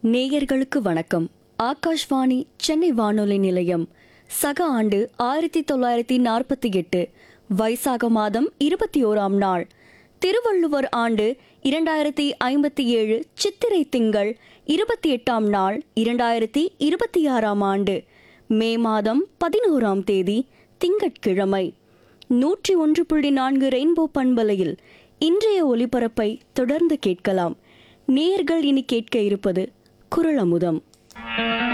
நேயர்களுக்கு வணக்கம் ஆகாஷ்வாணி சென்னை வானொலி நிலையம் சக ஆண்டு ஆயிரத்தி தொள்ளாயிரத்தி நாற்பத்தி எட்டு வைசாக மாதம் இருபத்தி ஓராம் நாள் திருவள்ளுவர் ஆண்டு இரண்டாயிரத்தி ஐம்பத்தி ஏழு சித்திரை திங்கள் இருபத்தி எட்டாம் நாள் இரண்டாயிரத்தி இருபத்தி ஆறாம் ஆண்டு மே மாதம் பதினோராம் தேதி திங்கட்கிழமை நூற்றி ஒன்று புள்ளி நான்கு ரெயின்போ பண்பலையில் இன்றைய ஒலிபரப்பை தொடர்ந்து கேட்கலாம் நேயர்கள் இனி கேட்க இருப்பது குரலமுதம்